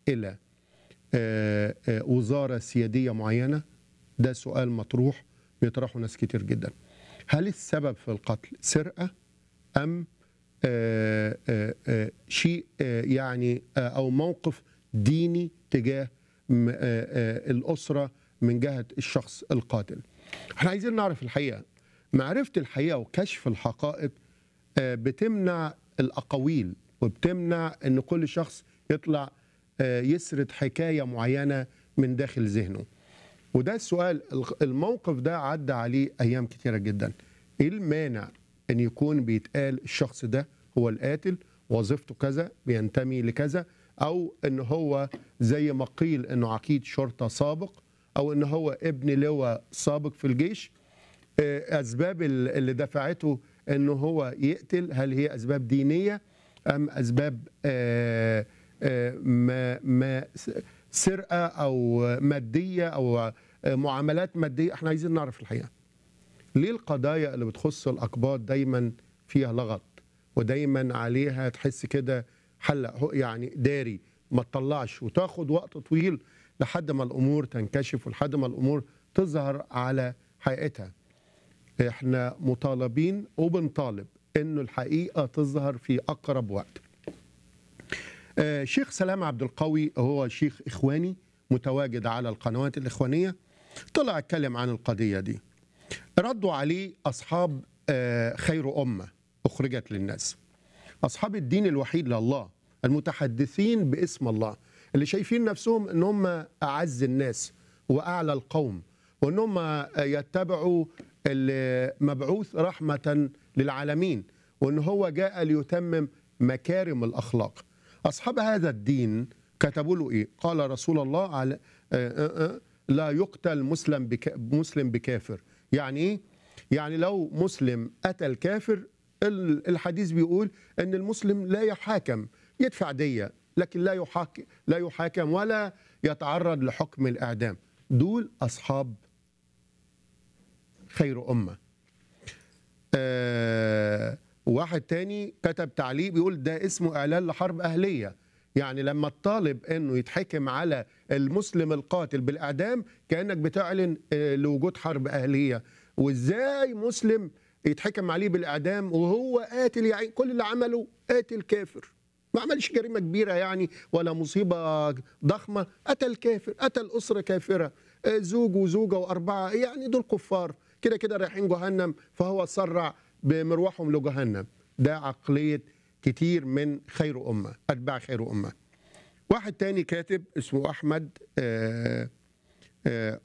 الى آه، آه، وزاره سياديه معينه ده سؤال مطروح بيطرحه ناس كتير جدا هل السبب في القتل سرقه ام آه، آه، آه، شيء آه، يعني آه، او موقف ديني تجاه م- آه، آه، الاسره من جهه الشخص القاتل احنا عايزين نعرف الحقيقه معرفه الحقيقه وكشف الحقائق آه، بتمنع الاقاويل وبتمنع ان كل شخص يطلع آه، يسرد حكايه معينه من داخل ذهنه وده السؤال الخ- الموقف ده عدى عليه ايام كتيره جدا ايه المانع ان يكون بيتقال الشخص ده هو القاتل وظيفته كذا بينتمي لكذا او ان هو زي ما قيل انه عقيد شرطه سابق او ان هو ابن لواء سابق في الجيش آه، اسباب ال- اللي دفعته انه هو يقتل هل هي اسباب دينيه ام اسباب آه، آه، ما ما س- سرقه او ماديه او آه، معاملات ماديه احنا عايزين نعرف الحقيقه ليه القضايا اللي بتخص الاقباط دايما فيها لغط ودايما عليها تحس كده حلق هو- يعني داري ما تطلعش وتاخد وقت طويل لحد ما الامور تنكشف ولحد ما الامور تظهر على حقيقتها احنا مطالبين وبنطالب انه الحقيقه تظهر في اقرب وقت آه، شيخ سلام عبد القوي هو شيخ اخواني متواجد على القنوات الاخوانيه طلع اتكلم عن القضيه دي ردوا عليه اصحاب آه، خير امه اخرجت للناس اصحاب الدين الوحيد لله المتحدثين باسم الله اللي شايفين نفسهم ان هم اعز الناس واعلى القوم وان هم يتبعوا المبعوث رحمه للعالمين وان هو جاء ليتمم مكارم الاخلاق اصحاب هذا الدين كتبوا له ايه قال رسول الله على آه، آه، آه، لا يقتل مسلم بك مسلم بكافر يعني ايه يعني لو مسلم قتل كافر ال- الحديث بيقول ان المسلم لا يحاكم يدفع دية لكن لا يحاكم لا يحاكم ولا يتعرض لحكم الاعدام دول اصحاب خير امه آه واحد تاني كتب تعليق بيقول ده اسمه اعلان لحرب اهليه يعني لما الطالب انه يتحكم على المسلم القاتل بالاعدام كانك بتعلن آه، لوجود حرب اهليه وازاي مسلم يتحكم عليه بالاعدام وهو قاتل يعني كل اللي عمله قاتل كافر ما عملش جريمه كبيره يعني ولا مصيبه ضخمه قتل كافر قتل اسره كافره آه، زوج وزوجه واربعه يعني دول كفار كده كده رايحين جهنم فهو سرع بمروحهم لجهنم ده عقليه كتير من خير امه اتباع خير امه واحد تاني كاتب اسمه احمد آه آه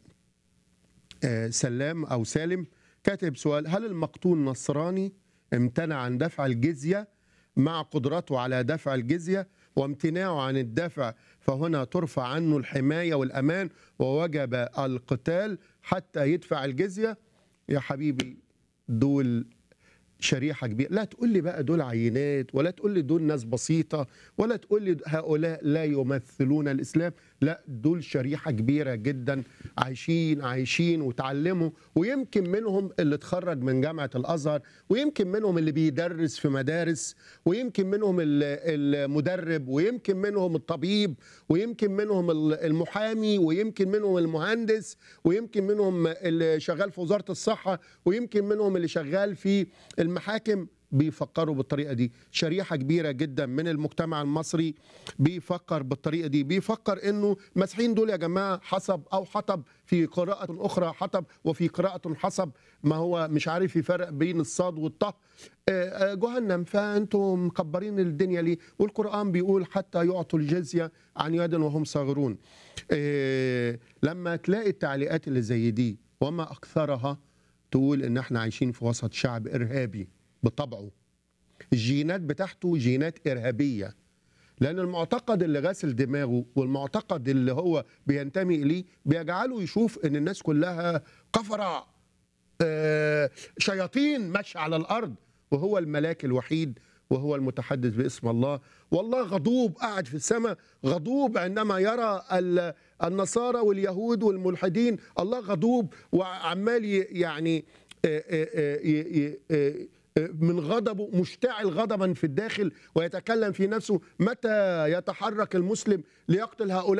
آه سلام او سالم كاتب سؤال هل المقتول نصراني امتنع عن دفع الجزيه مع قدرته على دفع الجزيه وامتناعه عن الدفع فهنا ترفع عنه الحمايه والامان ووجب القتال حتى يدفع الجزيه يا حبيبي دول شريحه كبيره لا تقول لي بقى دول عينات ولا تقول لي دول ناس بسيطه ولا تقول لي هؤلاء لا يمثلون الاسلام لا دول شريحه كبيره جدا عايشين عايشين وتعلموا ويمكن منهم اللي اتخرج من جامعه الازهر ويمكن منهم اللي بيدرس في مدارس ويمكن منهم ال- المدرب ويمكن منهم الطبيب ويمكن منهم ال- المحامي ويمكن منهم المهندس ويمكن منهم اللي شغال في وزاره الصحه ويمكن منهم اللي شغال في المحاكم بيفكروا بالطريقه دي شريحه كبيره جدا من المجتمع المصري بيفكر بالطريقه دي بيفكر انه المسيحيين دول يا جماعه حسب او حطب في قراءه اخرى حطب وفي قراءه حسب ما هو مش عارف يفرق بين الصاد والطه آه، آه، جهنم فانتم مكبرين الدنيا ليه والقران بيقول حتى يعطوا الجزيه عن يد وهم صاغرون آه، لما تلاقي التعليقات اللي زي دي وما اكثرها تقول ان احنا عايشين في وسط شعب ارهابي بطبعه الجينات بتاعته جينات ارهابيه لان المعتقد اللي غاسل دماغه والمعتقد اللي هو بينتمي اليه بيجعله يشوف ان الناس كلها كفره آه، شياطين ماشيه على الارض وهو الملاك الوحيد وهو المتحدث باسم الله والله غضوب قاعد في السماء غضوب عندما يرى ال- النصارى واليهود والملحدين الله غضوب وعمال ي- يعني آه، آه، آه، ي- ي- آه، من غضبه مشتعل غضبا في الداخل ويتكلم في نفسه متى يتحرك المسلم ليقتل هؤلاء